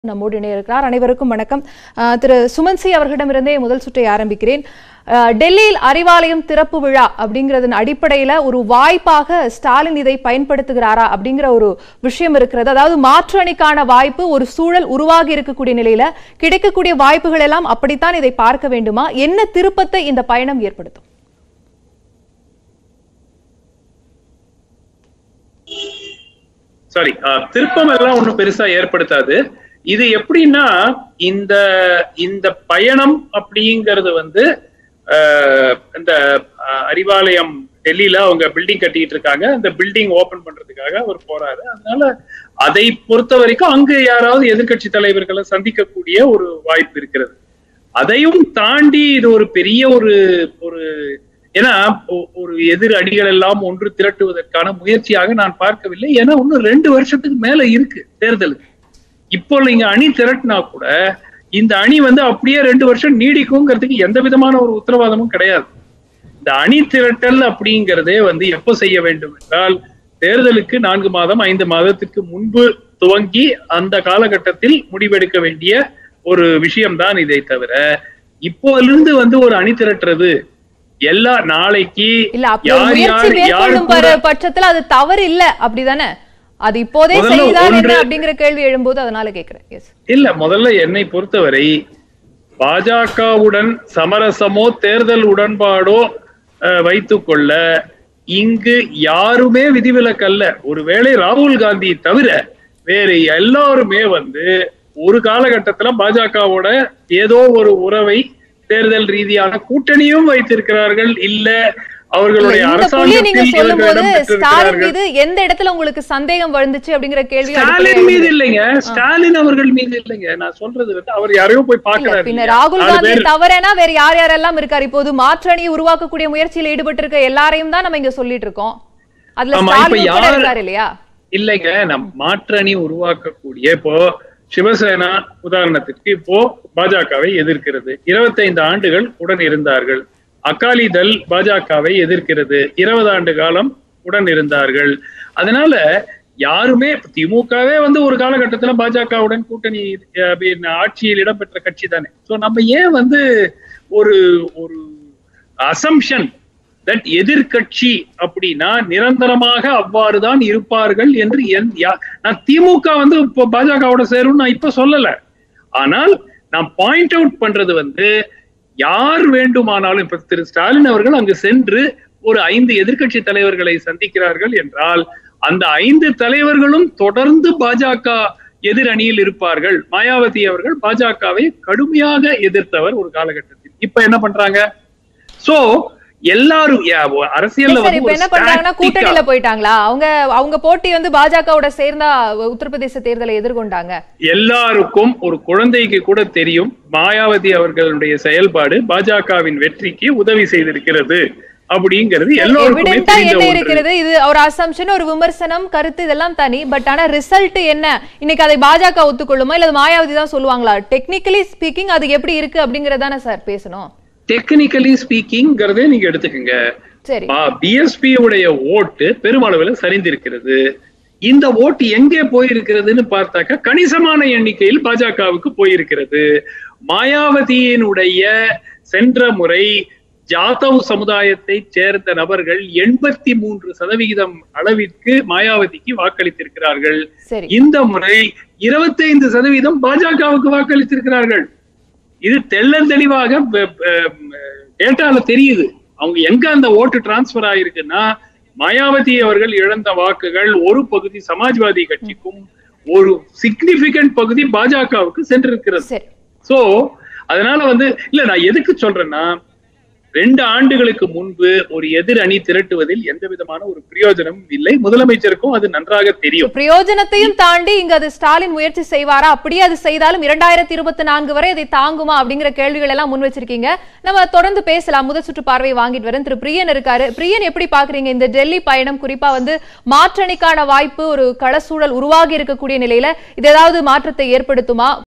நம்மோடு இணையிருக்கிறார் அனைவருக்கும் வணக்கம் அஹ், திரு சுமன்சி அவர்களிடமிருந்தே முதல் சுற்றை ஆரம்பிக்கிறேன் அஹ், டெல்லியில் அறிவாலயம் திறப்பு விழா அப்படிங்கிறதன் அடிப்படையில ஒரு வாய்ப்பாக ஸ்டாலின் இதை பயன்படுத்துகிறாரா அப்படிங்கிற ஒரு விஷயம் இருக்கிறது அதாவது மாற்று அணிக்கான வாய்ப்பு ஒரு சூழல் உருவாகி இருக்கக்கூடிய நிலையில கிடைக்கக்கூடிய வாய்ப்புகள் எல்லாம் அப்படித்தான் இதை பார்க்க வேண்டுமா என்ன திருப்பத்தை இந்த பயணம் ஏற்படுத்தும் சாரி திருப்பம் எல்லாம் ஒண்ணும் பெருசா ஏற்படுத்தாது இது எப்படின்னா இந்த இந்த பயணம் அப்படிங்கிறது வந்து ஆஹ், இந்த ஆஹ், அறிவாலயம் டெல்லியில அவங்க பில்டிங் கட்டிட்டு இருக்காங்க அந்த பில்டிங் ஓபன் பண்றதுக்காக அவர் போறாரு அதனால அதை பொறுத்த வரைக்கும் அங்கு யாராவது எதிர்க்கட்சி தலைவர்களை சந்திக்கக்கூடிய ஒரு வாய்ப்பு இருக்கிறது அதையும் தாண்டி இது ஒரு பெரிய ஒரு ஒரு ஏன்னா ஒ- ஒரு எதிர் அணிகள் எல்லாம் ஒன்று திரட்டுவதற்கான முயற்சியாக நான் பார்க்கவில்லை ஏன்னா இன்னும் ரெண்டு வருஷத்துக்கு மேல இருக்கு தேர்தலுக்கு இப்போ நீங்க அணி திரட்டினா கூட இந்த அணி வந்து அப்படியே ரெண்டு வருஷம் நீடிக்குங்கிறதுக்கு எந்த விதமான ஒரு உத்தரவாதமும் கிடையாது இந்த அணி திரட்டல் அப்படிங்கிறதே வந்து எப்போ செய்ய வேண்டும் என்றால் தேர்தலுக்கு நான்கு மாதம் ஐந்து மாதத்துக்கு முன்பு துவங்கி அந்த காலகட்டத்தில் முடிவெடுக்க வேண்டிய ஒரு விஷயம்தான் இதை தவிர இப்போதிலிருந்து வந்து ஒரு அணி திரட்டுறது எல்லா நாளைக்கு இல்ல அப்படி ஒரு யார் முயற்சி யார் யார் மேற்கொள்ளும் கூட பர- பட்சத்துல அது தவறு இல்ல அப்படிதானே அது இப்போதே முதல்ல செய்தால் என்ன ஒன்று- அப்படிங்கிற கேள்வி எழும்போது அதனால கேக்குறேன் எஸ் இல்ல முதல்ல என்னை பொறுத்தவரை பாஜகவுடன் சமரசமோ தேர்தல் உடன்பாடோ அஹ், வைத்துக்கொள்ள இங்கு யாருமே விதிவிலக்கல்ல ஒருவேளை ராகுல் காந்தி தவிர வேறு எல்லாருமே வந்து ஒரு காலகட்டத்துல பாஜகவோட ஏதோ ஒரு உறவை தேர்தல் ரீதியான கூட்டணியும் வைத்திருக்கிறார்கள் இல்ல அவர்களுடைய இந்த புள்ளியை நீங்க அரசாங்கத்தில் சொல்லும் போது இவர்களிடம் ஸ்டாலின் பெற்றிருக்கிறார்கள் மீது எந்த இடத்துல உங்களுக்கு சந்தேகம் வந்துச்சு அப்படிங்கிற கேள்வி ஸ்டாலின் மீது இல்லைங்க ஸ்டாலின் அவர்கள் மீது இல்லைங்க நான் சொல்றது வந்து அவர் யாரையோ போய் இல்ல, பாக்குறாரு பின்ன இல்லையா? ராகுல் நாலு காந்தி பேர் தவறேனா வேற யார் யாரெல்லாம் இருக்காரு இப்போது மாற்றணி உருவாக்கக்கூடிய முயற்சியில் ஈடுபட்டு இருக்க எல்லாரையும் தான் நம்ம இங்க சொல்லிட்டு இருக்கோம் அதுல ஆமா, இப்ப ஸ்டாலின் கூட யார்- இருக்காரு இல்லையா இல்லைங்க நம் மாற்று அணி உருவாக்கக்கூடிய இப்போ சிவசேனா உதாரணத்திற்கு இப்போ பாஜகவை எதிர்க்கிறது 25 ஆண்டுகள் உடன் இருந்தார்கள் அகாலிதள் பாஜகவை எதிர்க்கிறது இருபது ஆண்டு காலம் உடன் இருந்தார்கள் அதனால யாருமே திமுகவே வந்து ஒரு காலகட்டத்துல பாஜகவுடன் கூட்டணி அஹ், பின் ஆட்சியில் இடம்பெற்ற கட்சி தானே சோ நம்ம ஏன் வந்து ஒரு ஒரு அசம்ஷன் தட் எதிர்க்கட்சி அப்படின்னா நிரந்தரமாக அவ்வாறுதான் இருப்பார்கள் என்று என்- யா- நான் திமுக வந்து இப்போ பாஜகவோட சேரும்னு நான் இப்ப சொல்லல ஆனால் நான் பாயிண்ட் அவுட் பண்றது வந்து யார் வேண்டுமானாலும் இப்ப திரு ஸ்டாலின் அவர்கள் அங்கு சென்று ஒரு ஐந்து எதிர்க்கட்சி தலைவர்களை சந்திக்கிறார்கள் என்றால் அந்த ஐந்து தலைவர்களும் தொடர்ந்து பாஜக எதிர் அணியில் இருப்பார்கள் மாயாவதி அவர்கள் பாஜகவை கடுமையாக எதிர்த்தவர் ஒரு காலகட்டத்தில் இப்ப என்ன பண்றாங்க சோ எல்லாரும் யா- அரசியல்ல சார் வந்து இப்ப ஒரு என்ன பண்றாங்கன்னா static-ஆ- கூட்டணியில போயிட்டாங்களா அவங்க அவங்க போட்டி வந்து பாஜகவோட சேர்ந்தா உத்தரப்பிரதேச தேர்தலை எதிர்கொண்டாங்க எல்லாருக்கும் ஒரு குழந்தைக்கு கூட தெரியும் மாயாவதி அவர்களுடைய செயல்பாடு பாஜகவின் வெற்றிக்கு உதவி செய்திருக்கிறது அப்படிங்கிறது எல்லோருக்குமே எவிடென்டா தெரிந்த என்ன ஒன்று இருக்கிறது இது ஒரு அசம்ஷன் ஒரு விமர்சனம் கருத்து இதெல்லாம் தனி பட் ஆனா ரிசல்ட் என்ன இன்னைக்கு அதை பாஜக ஒத்துக்கொள்ளுமா இல்ல அது மாயாவதி தான் சொல்லுவாங்களா டெக்னிக்கலி ஸ்பீக்கிங் அது எப்படி இருக்கு அப்படிங்கறதானே சார் பேசணும் டெக்னிக்கலி ஸ்பீக்கிங்கிறதே நீங்க எடுத்துக்கங்க சரி பிஎஸ்பி உடைய ஓட்டு பெருமளவில் சரிந்திருக்கிறது இந்த ஓட்டு எங்கே போயிருக்கிறதுன்னு பார்த்தாக்க கணிசமான எண்ணிக்கையில் பாஜகவுக்கு போயிருக்கிறது மாயாவதியினுடைய சென்ற முறை ஜாதவ் சமுதாயத்தை சேர்ந்த நபர்கள் எண்பத்தி மூன்று சதவிகிதம் அளவிற்கு மாயாவதிக்கு வாக்களித்திருக்கிறார்கள் சரி இந்த முறை 25% சதவீதம் பாஜகவுக்கு வாக்களித்திருக்கிறார்கள் இது தெள்ளன் தெளிவாக டேட்டால தெரியுது அவங்க எங்க அந்த ஓட்டு டிரான்ஸ்பர் ஆயிருக்குன்னா மாயாவதி அவர்கள் இழந்த வாக்குகள் ஒரு பகுதி சமாஜ்வாதி கட்சிக்கும் ஒரு சிக்னிபிகன்ட் பகுதி பாஜகவுக்கு சென்றிருக்கிறது சரி சோ அதனால வந்து இல்ல நான் எதுக்கு சொல்றேன்னா ரெண்டு ஆண்டுகளுக்கு முன்பு ஒரு எதிர் அணி திரட்டுவதில் எந்த விதமான ஒரு பிரயோஜனமும் இல்லை முதலமைச்சருக்கும் அது நன்றாக தெரியும் பிரயோஜனத்தையும் தாண்டி இங்க அது ஸ்டாலின் முயற்சி செய்வாரா அப்படியே அது செய்தாலும் இரண்டாயிரத்தி இருபத்தி நான்கு வரை அதை தாங்குமா அப்படிங்கிற கேள்விகள் எல்லாம் முன் வச்சிருக்கீங்க நம்ம தொடர்ந்து பேசலாம் முதல் சுற்று பார்வை வாங்கிட்டு வரேன் திரு பிரியன் இருக்காரு பிரியன் எப்படி பாக்குறீங்க இந்த டெல்லி பயணம் குறிப்பா வந்து மாற்றணிக்கான வாய்ப்பு ஒரு களசூழல் உருவாகி இருக்கக்கூடிய நிலையில இது ஏதாவது மாற்றத்தை ஏற்படுத்துமா